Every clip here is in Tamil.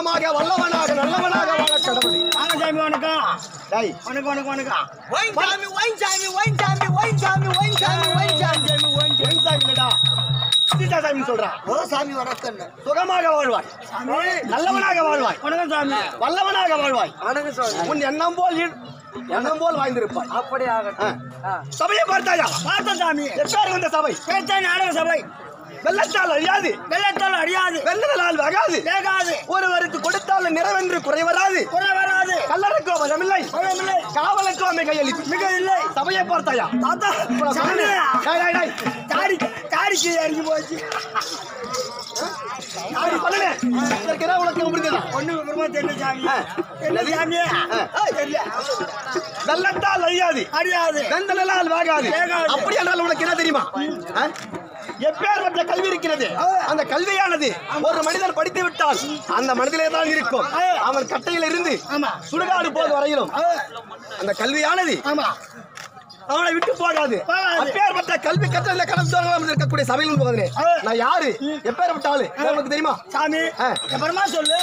சுகமாக வல்லவனாக நல்லவனாக வாழ கடவுளே வாங்க சாமி வணக்கம் டேய் வணக்கம் வணக்கம் வணக்கம் ஒயின் சாமி ஒயின் சாமி ஒயின் சாமி ஒயின் சாமி ஒயின் சாமி ஒயின் சாமி சாமி ஓன் என் சாமிடா சீதா சாமி சொல்றான் ஓ சாமி வணக்கம் சுகமாக வாழ்வாய் சாமி நல்லவனாக வாழ்வாய் வணக்கம் சாமி வல்லவனாக வாழ்வாய் வணக்கம் சாமி உன் எண்ணம் போல் இரு- எண்ணம் போல் வாழ்ந்திருப்பாய் அப்படி ஆகட்டும் ஆ. சபையை பார்த்தாயா பார்த்த சாமி எப்பாரு வந்த சபை பேச்சா நாடக சபை வெள்ளத்தால் அழியாது வெள்ளத்தால் அடியாது வெள்ளலால் வகாது வேகாது ஒருவருக்கு கொடுத்தால் நிறைவென்று குறைவராது குறை வராது கல்லறைக்கோ பதமில்லை குறைவில்லை காவலுக்கோ மிகையளிக்கும் மிக இல்லை சபையை பார்த்தாயா தாத்தா இப்ப நான் சாமி சொன்னேனே. டேய், டேய், டேய். தாடி தாடிக்கு இறங்கி போச்சு அப்படி பண்ணுனே. இதற்கு ஏதாவது உனக்கு புரியுதா? ஒண்ணு விவரமா தெரியல சாமி ஆ. என்ன சாமி ஆ. தெரியல வெள்ளத்தால் அழியாது அடியாது வெந்தலால் வாகாது வேகாது. அப்படி என்றால் உனக்கு என்ன தெரியுமா ஆ? எப்பேற்பட்ட கல்வி இருக்கிறது அந்த கல்வியானது ஒரு மனிதன் படித்து விட்டால் அந்த மனதிலே தான் இருக்கும் அவன் கட்டையில இருந்து ஆமா சுடுகாடு போது வரையிலும் ஆ, அந்த கல்வியானது ஆமா அவனை விட்டு போகாது போகாது. அப்பேற்பட்ட கல்வி கற்ற இந்த கடல் தோறாமல் இருக்கக்கூடிய சபையில் போகிறேன் ஆ. நான் யாரு எப்பேற்பட்ட ஆளு உனக்கு தெரியுமா சாமி ஆ. அப்புறமா சொல்லு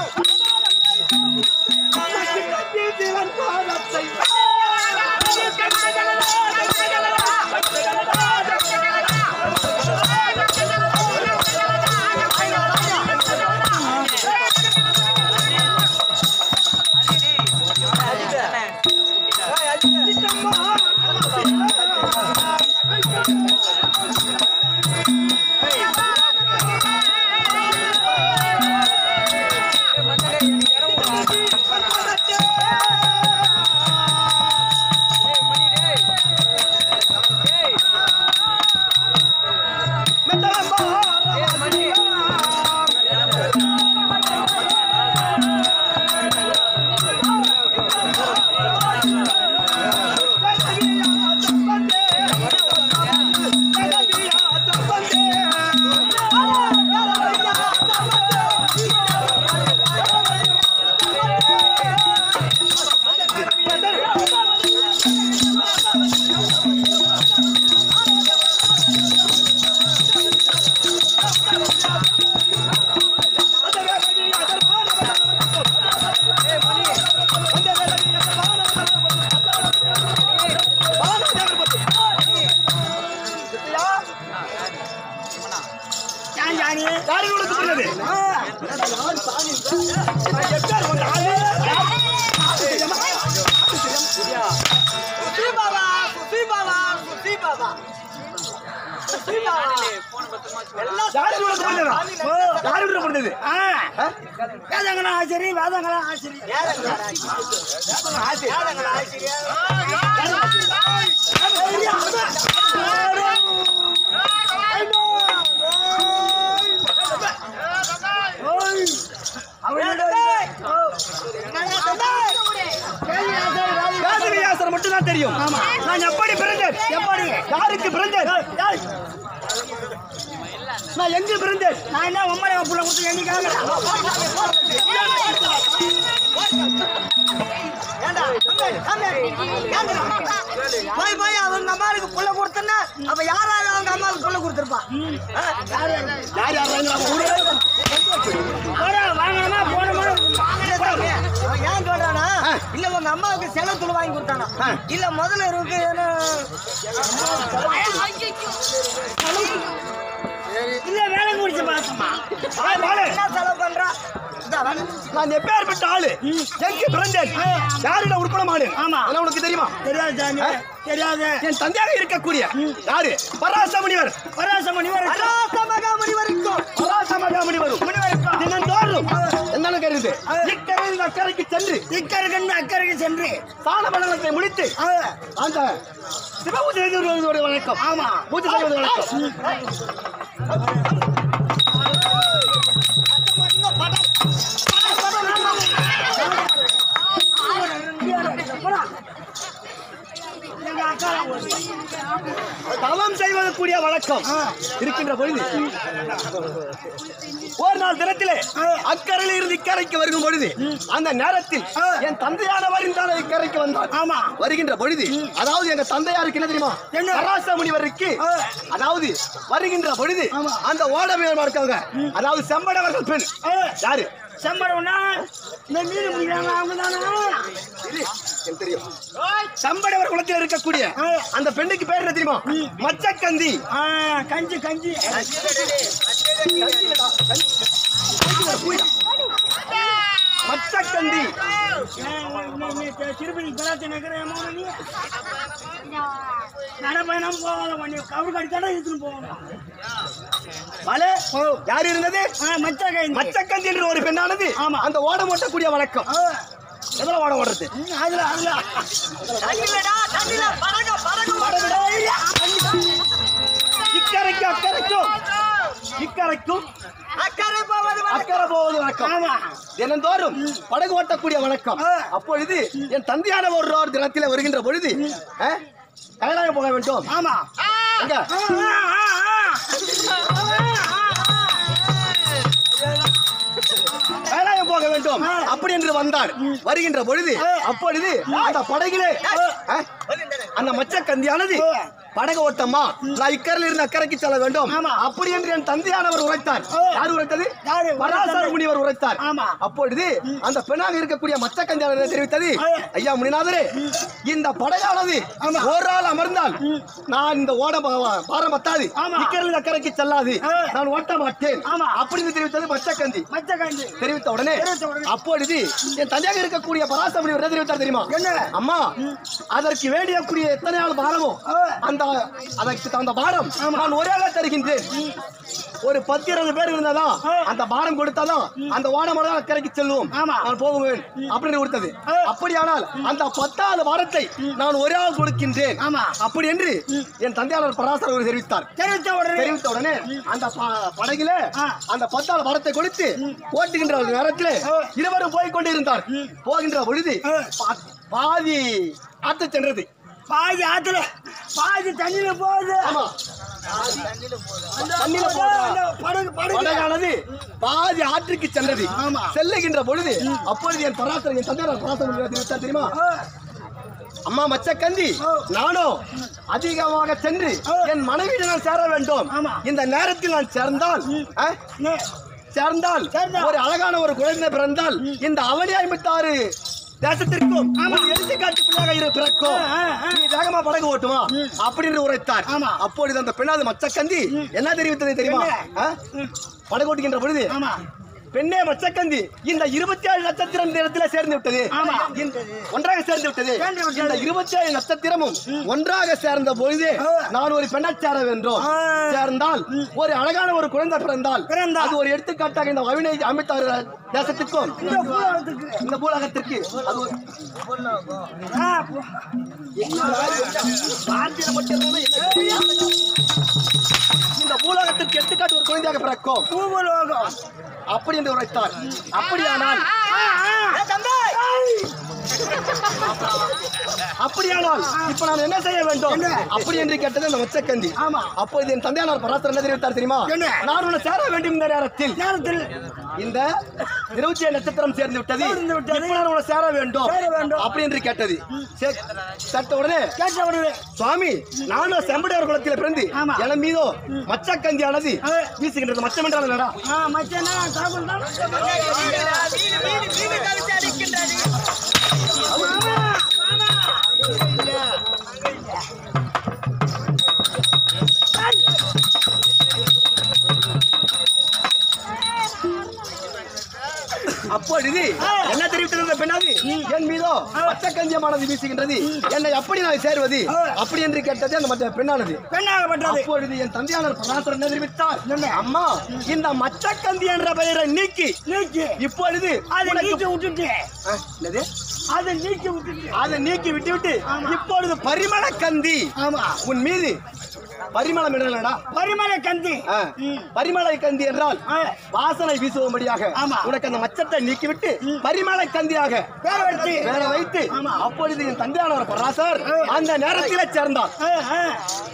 ஏன் ஜானி யாரு உனக்கு புரியுது ஆ, சுசி பாபா சுசி பாபா சுசி பாபா சுசி பாபா எல்லாம் யாரு உனக்கு புரியுதா யாரு உனக்கு புரியுது ஆ. வேதங்களா ஆசிரியர் வேதங்களா ஆசிரியர் யாருங்களா ஆசிரியர் வேதவியாசர் மட்டும் தான் தெரியும் ஆமா. நான் எப்படி பிறந்தேன் எப்படி யாருக்கு பிறந்தேன் ஏய், நான் எங்கு பிறந்தேன் நான் என்ன உம்மரை புள்ள கொடுத்து எண்ணிக்காங்க ஏண்டா போய் போய் அவங்க அம்மாவுக்கு புள்ள கொடுத்தனா அப்ப யாராவது அவங்க அம்மாவுக்கு புள்ள கொடுத்துருப்பா யார் யார் வாங்குறாங்க? ஊரே வாங்கணுமா போனோமா அவன் ஏன் சொல்றானா ஆ. இல்ல உங்க அம்மாவுக்கு செலவு துளி வாங்கி கொடுத்தானா ஆ. இல்ல முதல்ல இருக்கு ஏன்னா இல்ல வேலை முடிச்சு பார்த்தோமா ஆய், வாழு. என்ன செலவு பண்றா இந்தா வேணும். நான் எப்பேற்பட்ட ஆளு எங்கு பிறந்தேன் யாரிடம் உருப்படமானேன் ஆமா. அதெல்லாம் உனக்கு தெரியுமா தெரியாது சாமி தெரியாது என் தந்தையாக இருக்கக்கூடிய யாரு பராச முனிவர் பராசமணி வரை அராச மகாமுனி வரைக்கும் பராச மகாமுனி வரும் முனிவருக்கும் தினந்தோறும் என்னன்னு கருது இக்கரையில் அக்கறைக்கு சென்று இக்கரைக்கு அக்கறைக்கு சென்று சாண பலனத்தை முடித்து ஆ, அந்த சிவபூஜை செய்வது வணக்கம் ஆமா பூஜை செய்வது வணக்கம் எங்க அக்கா தவம் செய்வது கூடிய வழக்கம் இருக்கின்ற பொழுது ஒரு நாள் தினத்திலே அக்கறையில் இருந்து இக்கரைக்கு வருகும் பொழுது அந்த நேரத்தில் என் தந்தையானவர் இந்த இக்கரைக்கு வந்தார் ஆமா வருகின்ற பொழுது அதாவது எங்க தந்தையாருக்கு என்ன தெரியுமா என்ன? பராச முனிவருக்கு அதாவது வருகின்ற பொழுது ஆமா. அந்த ஓடமையா இருக்காங்க அதாவது செம்படவர்கள் பெண் ஆ, யாரு செம்படம்னா இந்த மீன் பிடிக்கிறாங்க அவங்க தானே இது எனக்கு தெரியும் சம்படவர் குலத்தில் இருக்கக்கூடிய அந்த பெண்ணுக்கு பேர் என்ன தெரியுமா மச்சக்கந்தி ஆ, கஞ்சி கஞ்சி மச்சக்கந்தி ஏன், நீ- நீ தி- திருப்பதி பெறாத்த நகர நீ நடப்பயணம் போகாத பண்ணி கவுரு கடித்தாடா இழுத்துன்னு போகணும் மலை யார் இருந்தது ஆ, மச்ச கஞ்சி மச்சக்கந்தி என்ற ஒரு பெண்ணானது ஆமா. அந்த ஓடம் ஓட்டக்கூடிய வழக்கம் ஆ, எதுல ஓடம் ஓடுறது ம், அதுல அதுல தண்ணிலடா தண்ணில படகு படகு இக்கரைக்கு அக்கறைக்கும் இக்கரைக்கும் அக்கறை போவது வழக்கம். அக்கறை போவது வழக்கம் ஆமா தினந்தோறும் படகு ஓட்டக்கூடிய வழக்கம் ஆ. அப்பொழுது என் தந்தையான ஒரு நாள் தினத்திலே வருகின்ற பொழுது ஆ, கைலாயம் போக வேண்டும் ஆமா எங்க ஆ, ஆ, ஆ, ஆ. கைலாயம் போக வேண்டும் அப்படி என்று வந்தார் வருகின்ற பொழுது அப்பொழுது அந்த படகிலே ஆ, அந்த மச்சக்கந்தியானது படகு ஓட்டமா நான் இக்கரையில் இருந்து அக்கறைக்கு செல்ல வேண்டும் ஆமா. அப்படி என்று என் தந்தையானவர் உரைத்தார் யார் உரைத்தது யாரு? பராசர முனிவர் உரைத்தார் ஆமா. அப்பொழுது அந்த பெண்ணாக இருக்கக்கூடிய மச்சக்கந்தியானவர் என்ன தெரிவித்தது ஆ. ஐயா முனிநாதரே இந்த படகானது ஆமா. ஒரு ஆள் அமர்ந்தால் நான் இந்த ஓட பா- பாரம் பத்தாது ஆமா. இக்கரையில் அக்கறைக்கு செல்லாது ஆ. நான் ஓட்ட மாட்டேன் ஆமா. அப்படின்னு தெரிவித்தது மச்சக்கந்தி மச்ச கஞ்சி தெரிவித்த உடனே தெரிவித்த உடனே. அப்பொழுது என் தந்தையாக இருக்கக்கூடிய பராசமணி என்ன தெரிவித்தார் தெரியுமா என்ன? அம்மா அதற்கு வேண்டியக்கூடிய எத்தனை ஆள் பாரமோ ஆ. அந்த அதற்கு தகுந்த பாரம் நான் ஒரே ஆளா தருகின்றேன் ஒரு பத்து இருபது பேர் இருந்தாதான் ஆ. அந்த பாரம் கொடுத்தாதான் அந்த ஓடமோட அக்கறைக்கு செல்வோம் ஆமா. நான் போகுவேன் அப்படின்னு கொடுத்தது ஆ. அப்படியானால் அந்த பத்தாவது வாரத்தை நான் ஒரே ஆள் கொடுக்கின்றேன் ஆமா. அப்படி என்று என் தந்தையாளர் பராசர் அவர் தெரிவித்தார் தெரிவித்த உடனே தெரிவித்த உடனே அந்த ப- படகில ஆ. அந்த பத்தாள் வரத்தை கொடுத்து ஓட்டுகின்ற ஒரு நேரத்தில் ஆ. இருவரும் போய் கொண்டிருந்தார் போகின்ற பொழுது ஆ. பா- பாதி ஆத்து சென்றது பாதி ஆத்துல பாதி தண்ணியில போகுது ஆமா அந்த தண்ணியில போகுதா? அந்த படகு படகு படகானது பாதி ஆற்றுக்கு சென்றது ஆமா. செல்லுகின்ற பொழுது அப்பொழுது என் பராசர் என் தந்தையார் பராசர் தெரிவித்தார் தெரியுமா ஆ, அம்மா மச்சக்கந்தி நானும் அதிகமாக சென்று என் மனைவியிடம் நான் சேர வேண்டும் ஆமா. இந்த நேரத்தில் நான் சேர்ந்தால் ஆ, நே, சேர்ந்தால் சேர்ந்தால். ஒரு அழகான ஒரு குழந்தை பிறந்தால் இந்த அவனி ஐம்பத்தாறு தேசத்திற்கும் ஒரு எடுத்துக்காட்டு பிள்ளையாக இரு பிறக்கும் ஆ, ஆ. நீ வேகமா படகு ஓட்டுமா அப்படின்னு உரைத்தார் ஆமா. அப்பொழுது அந்த பெண்ணாது மச்சக்கந்தி என்ன தெரிவித்தது தெரியுமா என்ன? ஆ? படகு ஓட்டுகின்ற பொழுது ஆமா பெண்ணே மச்சக்கந்தி இந்த இருபத்தி ஏழு நட்சத்திரம் இந்த இடத்துல சேர்ந்து விட்டது ஆமா. இந்த- ஒன்றாக சேர்ந்து விட்டது சேர்ந்து விட்டது. இந்த இருபத்தி ஏழு நட்சத்திரமும் ஒன்றாக சேர்ந்த பொழுது ஆ. நான் ஒரு பெண்ணை சேர வேண்டும் ஆ. சேர்ந்தால் ஒரு அழகான ஒரு குழந்தை பிறந்தால் பிறந்தால். அது ஒரு எடுத்துக்காட்டாக இந்த அவினை அமைத்தார் தேசத்துக்கும் இந்த பூலகத்துக்கு இந்த பூலகத்திற்கு அது ஒரு ஆ, பூ- பாரதியில மட்டும் இல்லாம எல்லா- இந்த பூலகத்திற்கு எடுத்துக்காட்டு ஒரு குழந்தையாக பிறக்கும் பூபலோகம் அப்படி என்று உரைத்தார் அப்படியானால் ஆ, ஆ. ஏ தம்பி அப்படியானால் இப்ப நான் என்ன செய்ய வேண்டும் என்ன? அப்படி என்று கேட்டது அந்த மச்சக்கந்தி ஆமா. அப்பொழுது என் தந்தையானார் பராசர் என்ன தெரிவித்தார் தெரியுமா என்ன? நான் உன்னை சேர வேண்டும் இந்த நேரத்தில் நேரத்தில் இந்த இருபத்தி ஏழு நட்சத்திரம் சேர்ந்து விட்டது சேர்ந்து விட்டது. இப்ப நான் உன்னை சேர வேண்டும் சேர வேண்டும். அப்படி என்று கேட்டது சே- கேட்ட உடனே கேட்ட உடனே சுவாமி நானும் செம்படையார் குலத்தில் பிறந்து ஆமா. என் மீதோ மச்சக்கந்தியானது ஆ. வீசுகின்றது மச்சம் என்றால் என்னடா ஆ மச்சானா சாப்பிடு தான் மீன் மீன் மீன் கவிச்சு அடிக்கின்றது மாமா மாமா அப்பொழுது என்ன தெரிவித்தது அந்த பெண்ணாது என் மீதோ மச்சக்கந்தியமானது வீசுகின்றது என்னை அப்படி நான் சேர்வது அப்படி என்று கேட்டது அந்த மற்ற பெண்ணானது பெண்ணாகப்பட்டது அப்பொழுது என் தந்தையாளர் பராசர் என்ன தெரிவித்தார் என்ன? அம்மா இந்த மச்சக்கந்தி என்ற பெயரை நீக்கி நீக்கி இப்பொழுது அதை உனக்கு- நீக்கி விட்டுட்டு ஆ, என்னது? அதை நீக்கி விட்டுட்டு அதை நீக்கி விட்டுவிட்டு ஆமா. இப்பொழுது பரிமள கந்தி ஆமா உன் மீது பரிமளம் என்னடா பரிமள கந்தி ஆ, ம். பரிமள கந்தி என்றால் ஆ. வாசனை வீசும்படியாக ஆமா. உனக்கு அந்த மச்சத்தை நீக்கிவிட்டு பரிமள கந்தியாக பேர் வச்சு வேற வைத்து ஆமா. அப்பொழுது என் தந்தையானவர் பராசர் ஆ. அந்த நேரத்திலே சேர்ந்தார் ஆ, ஆ.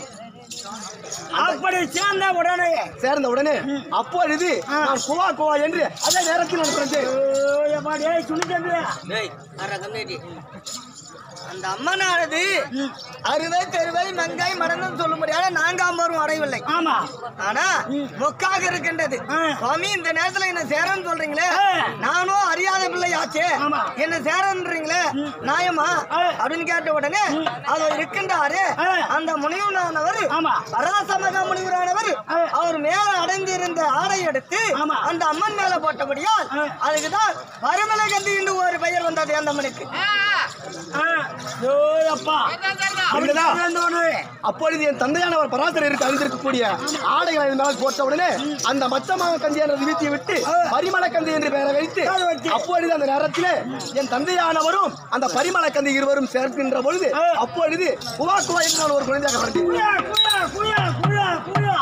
அப்படி சேர்ந்த உடனே சேர்ந்த உடனே அப்பொழுது நான் குவா குவா என்று அதே நேரத்தில் நான் பிறந்தேன் ஓ, எப்பா, டேய், சுனி தம்பி. அந்த அம்மனானது அறுவை தெருவை மங்கை மடங்கும் சொல்லும்படியாக நான்காம்பரும் அடையவில்லை ஆமா ஆனா மொக்காக இருக்கின்றது ஆ. சுவாமி இந்த நேரத்துல என்ன சேரன்னு சொல்றீங்களே ஆ. நானும் அறியாத பிள்ளை ஆச்சே ஆமா. என்ன சேரன்றீங்களே நியாயமா ஆ. அப்படின்னு கேட்ட உடனே அது இருக்கின்றாரு ஆ. அந்த முனிவனானவர் ஆமா. பராசமக முனிவரானவர் ஆ. அவர் மேல அடைந்திருந்த ஆடை எடுத்து ஆமா. அந்த அம்மன் மேல போட்டபடியால் ஆ. அதுக்குதான் பருமலை கந்தி என்று ஒரு பெயர் வந்தது அந்த அம்மனுக்கு ஆ. ஐயோ, அப்பா அப்படிதான் வேண்டோனு. அப்பொழுது என் தந்தையானவர் பராசரருக்கு அறிந்திருக்கக்கூடிய ஆடைகளை அதன் மேல் போட்ட உடனே அந்த மச்சமாக கந்தி என்ற வீழ்த்தியை விட்டு பரிமள கந்தி என்று பெயரை வைத்து பெயரை வைத்து. அப்பொழுது அந்த நேரத்திலே என் தந்தையானவரும் அந்த பரிமள கந்தி இருவரும் சேர்க்கின்ற பொழுது ஆ. அப்பொழுது குவா குவா என்று நான் ஒரு குழந்தையாக பிறந்தேன் குயா, குயா, குயா, குயா, குயா.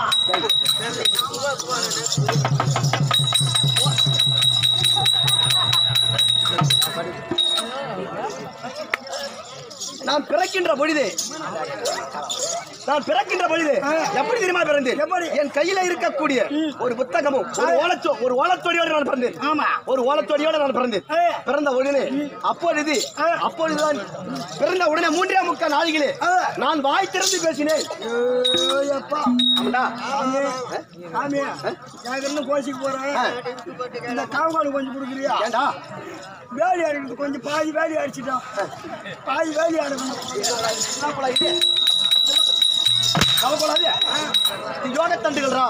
நான் பிறக்கின்ற பொழுது நான் பிறக்கின்ற பொழுது எப்படி தெரியுமா பிறந்தேன் எப்படி? என் கையில இருக்கக்கூடிய ஒரு புத்தகமும் ஒரு ஓலச்சோ ஒரு ஓலத்தோடியோடு நான் பிறந்தேன் ஆமா ஒரு ஓலத்தோடியோடு நான் பிறந்தேன் ஆ. பிறந்த உடனே அப்பொழுது ஆ. அப்பொழுதுதான் பிறந்த உடனே மூன்றாம் முக்கால் நாளிகளே ஆ. நான் வாய் திறந்து பேசினேன் ஐயோ, அப்பா ஆமாடா சாமி, சாமி, கேக்குறேன்னு கோச்சிக்கு போறேன் இந்த காவல் கொஞ்சம் கொடுக்குறியா ஏண்டா வேலி அடிக்கிறது கொஞ்சம் பாதி வேலி அடிச்சிட்டோம் பாதி வேலி அடிக்கணும் என்னப்பா இது கவலைப்படாதே இது யோக தண்டுகள்ரா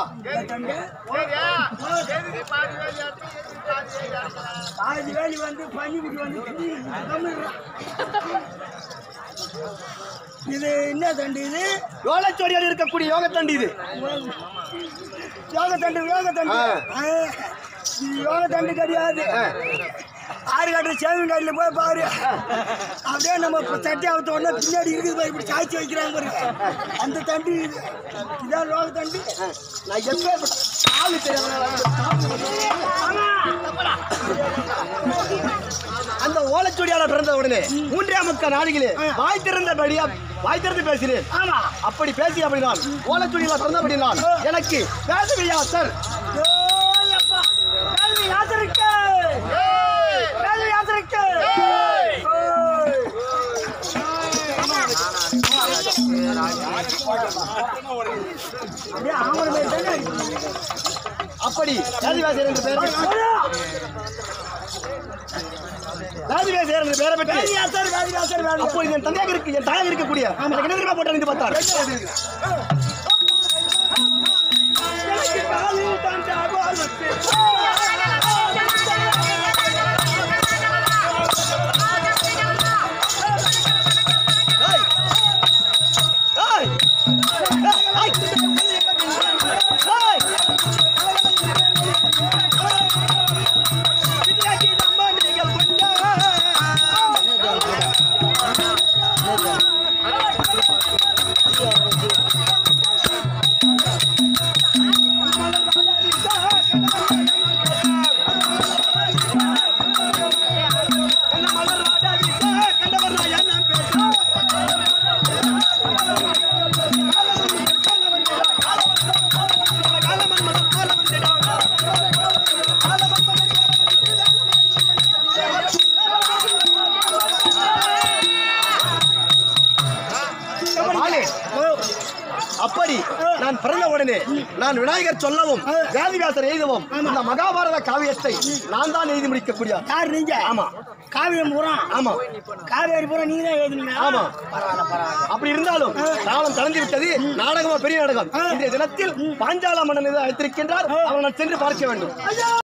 பாதி வேலி வந்து பனிக்குடி வந்து கம்மிடுறான். இது என்ன தண்டு இது யோகச்சோடியோடு இருக்கக்கூடிய யோக தண்டு இது யோக தண்டு யோக தண்டு ஆ. ஆ, இது யோக தண்டு கிடையாது ஆ. ஆறு கட்டுற சேவிங் கடையில் போய் பாரு அப்படியே நம்ம இப்ப சட்டி அவுத்த உடனே பின்னாடி இருக்குது பாரு இப்படி சாய்ச்சி வைக்கிறாங்க பாரு அந்த தண்டு இது இதான் யோக தண்டு நான் எப்ப ஆளு அந்த ஓலைச்சுடியால பிறந்த உடனே மூன்றாம் முக்க நாடுகளே வாய் திறந்தபடியா வாய் திறந்து பேசினேன் ஆமா அப்படி பேசி அப்படினால் ஓலைச்சுடியில பிறந்தபடினால் எனக்கு பேசுவியா சார் ஓயப்பா கேள்வி யாத்திரைக்கு கேள்வி யாத்திரைக்கு அப்படியே ஆமரை மாதிரி தானே இருக்கு. அப்படி வேதிவாசர் என்று பெயர் பெற்று வேதிவாசர் என்று பெயரை பெற்று கேள்வி யாத்திரை, கேள்வி யாத்திரை, கேள்வி யாத்திரை. அப்போ என் தந்தையாக இருக்கு என் தாயாக இருக்கக்கூடிய எனக்கு என்ன தெரியுமா போட்டு பார்த்தார் எனக்கு காலில் தாண்டா கோலத்து. ஏய்! ஏய்! ஏய்! வித்யாக்கி தம்பாண்டிகள் குஞ்சா. என்ன மலர் ராஜாவி கண்டவர் நான் என்ன பேசுறேன் மாலே, அப்படி நான் பிறந்த உடனே நான் விநாயகர் சொல்லவும் வேதிவியாசர் எழுதவும் இந்த மகாபாரத காவியத்தை நான் தான் எழுதி முடிக்கக்கூடிய யார் நீங்க ஆமா காவியம் பூரா ஆமா காவேரி பூரா நீங்க தான் எழுதுனீங்க ஆமா பரவாயில்ல பரவாயில்ல அப்படி இருந்தாலும் காலம் கடந்து விட்டது நாடகமா பெரிய நாடகம் இன்றைய தினத்தில் பாஞ்சால மன்னன் இதை அழைத்திருக்கின்றார் அவனை நான் சென்று பார்க்க வேண்டும் ஐயா